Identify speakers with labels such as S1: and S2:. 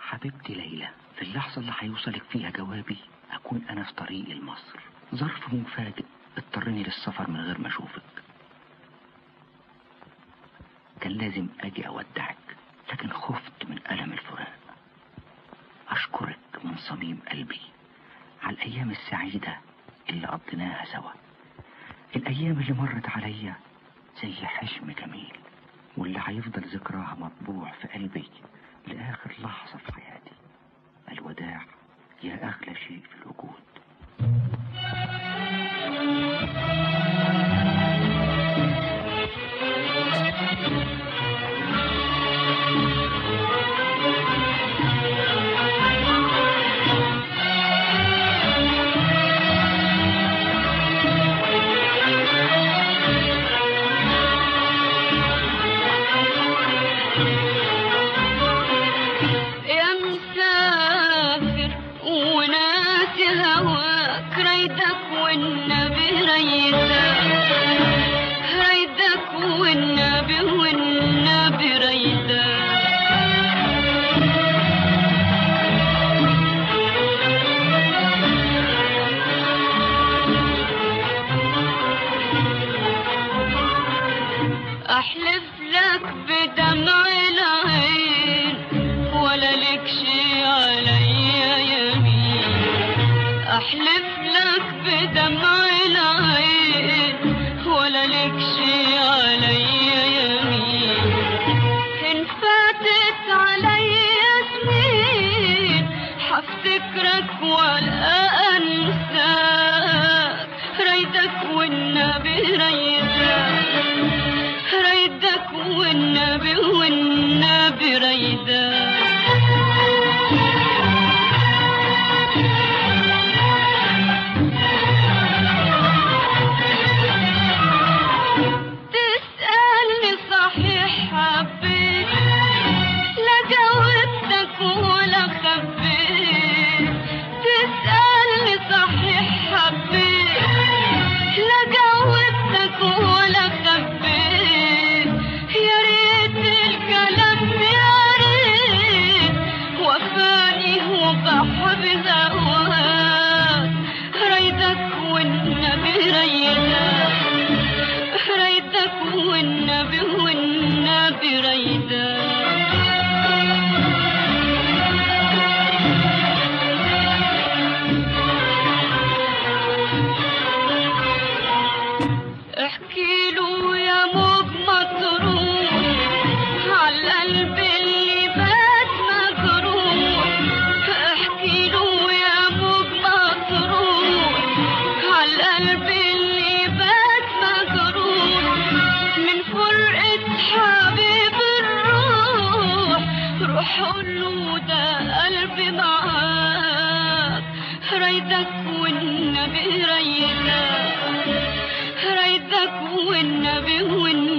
S1: حبيبتي ليلى في اللحظة اللي هيوصلك فيها جوابي أكون أنا في طريقي لمصر ظرف مفاجئ اضطرني للسفر من غير ما أشوفك كان لازم أجي أودعك لكن خفت من ألم الفراق أشكرك من صميم قلبي على الأيام السعيدة اللي قضيناها سوا الأيام اللي مرت عليا زي حشم جميل واللي هيفضل ذكراها مطبوع في قلبي لآخر لحظة في حياتي الوداع يا أغلى شيء في الوجود
S2: يا مسافر وناسي هواك ريدك والنبي ريدك ريدك والنبي والنبي ريدك احلف لك بدمع العين ولا لك شي عليا يمين احلف لك بدمع العين ولا لك شي عليا يمين ان فاتت عليا سنين حفتكرك ولا انساك ريدك والنبي ريدك ريدك والنبي والنبي ريدك تسألني صحيح حبيت لا جاوبتك ولا خبيت تسألني صحيح حبيت لا جاوبتك ولا خبيت يا ريت الكلام يا ريت وفاني وبحب هواك ريدك والنبي ريدك ريدك والنبي والنبي ريدك احكي له يا موج مطروح على القلب اللي بات مجروح احكي له يا موج مطروح على القلب اللي بات مجروح من فرقة حبيب الروح روح قوله ده قلبي معاك ريدك والنبي ريدك ريدك والنبي والنبي